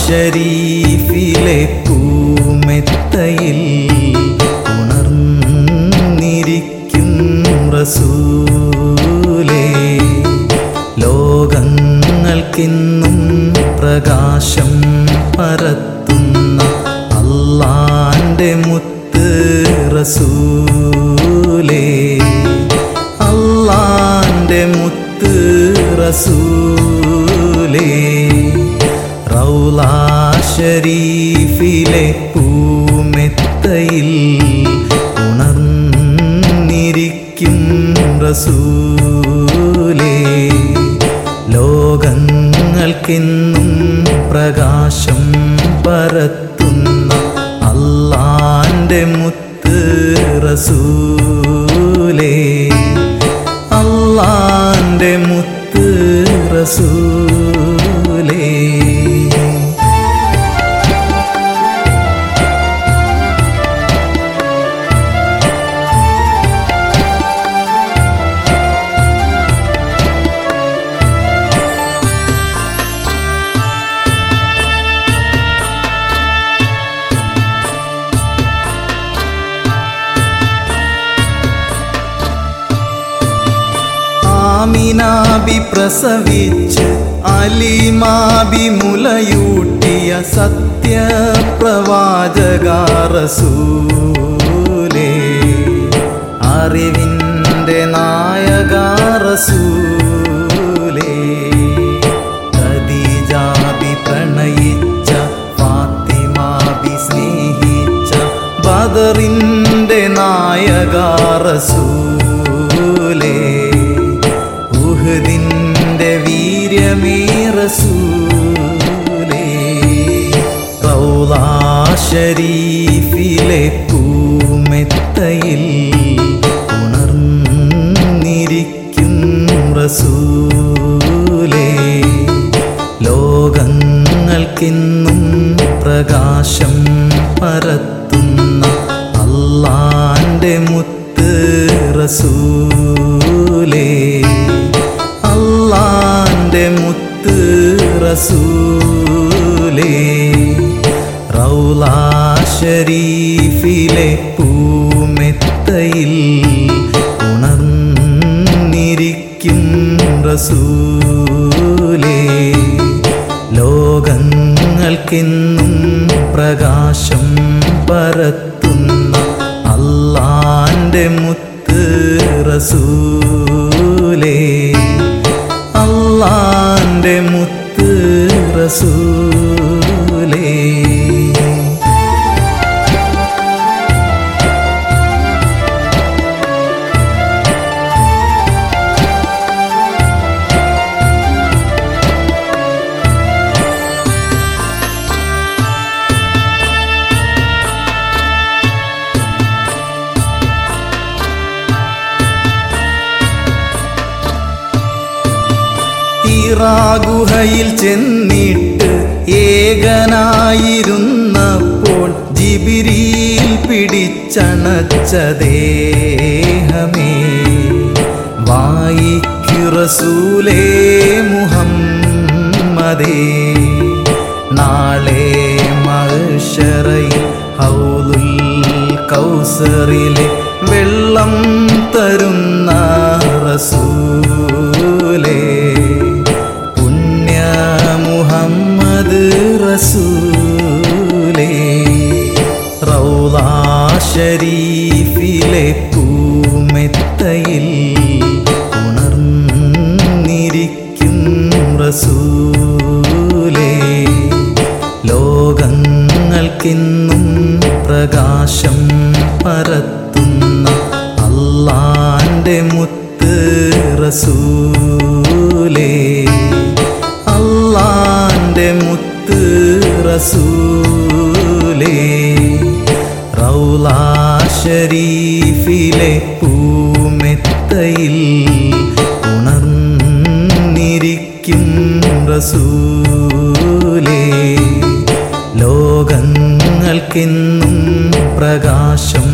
ഷരീഫിലെ പൂമെത്തയിൽ ഉണർന്നിരിക്കും റസൂലേ ലോകങ്ങൾക്കിന്നും പ്രകാശം പരത്തുന്ന അള്ളാന്റെ മുത്ത് റസൂലേ അള്ളാന്റെ മുത്ത് റസൂലേ റൗല ഷരീഫിലെ പൂമെത്തയിൽ ഉണർന്നിരിക്കും റസൂലേ ലോകങ്ങൾക്കെന്നും പ്രകാശം പരത്തുന്ന അള്ളാന്റെ മുത്ത് റസൂലേ അള്ളാന്റെ മുത്ത് റസൂലേ ആമിനാബി പ്രസവിച്ച് അലിമാബി മുലയൂട്ടിയ സത്യപ്രവാചകാറസൂലേ അറിവിൻ്റെ നായകാറസൂലേ ഖദീജാബി പ്രണയിച്ച ഫാത്തിമാബി സ്നേഹിച്ച ബദറിൻ്റെ നായകാറസൂലേ ഉഹദിന്റെ വീര്യമേ റസൂലേ റൗള ഷരീഫിലെ പൂമെത്തയിൽ ഉണർന്നിരിക്കും റസൂലേ ലോകങ്ങൾക്കിന്നും പ്രകാശം പരത്തുന്ന അള്ളാന്റെ മുത്ത് റസൂലേ അള്ളാന്റെ മുത്ത് റസൂലേ റൗല ഷരീഫിലെ പൂമെത്തയിൽ ഉണർന്നിരിക്കും റസൂലേ ലോകങ്ങൾക്കെന്നും പ്രകാശം പരത്തുന്ന അള്ളാന്റെ മുത്ത് റസൂലേ അള്ളാന്റെ മുത്ത് റസൂലേ ഈറാഗുഹയിൽ ചെന്നിട്ട് ഏകനായിരുന്നപ്പോൾ ജിബിരിയിൽ പിടിച്ചണച്ച ദേഹമേ വായിക്കു റസൂലേ മുഹമ്മദേ നാളെ മഹ്ശറയിൽ ഹൗലുൽ കൗസറിലെ വെള്ളം തരുന്ന റസൂലേ പുണ്യ മുഹമ്മദ് റസൂലേ റൗള ഷരീഫിലെ പൂമെത്തയിൽ ഉണർന്നിരിക്കും റസൂലേ ലോകങ്ങൾക്കിന്നും പ്രകാശം പരത്തുന്ന അള്ളാന്റെ മുത്ത് റസൂലേ അള്ളാന്റെ മുത്ത് റസൂലേ റൗള ഷരീഫിലെ പൂമെത്തയിൽ ഉണർന്നിരിക്കും റസൂലേ ലോകങ്ങൾക്കെന്നും പ്രകാശം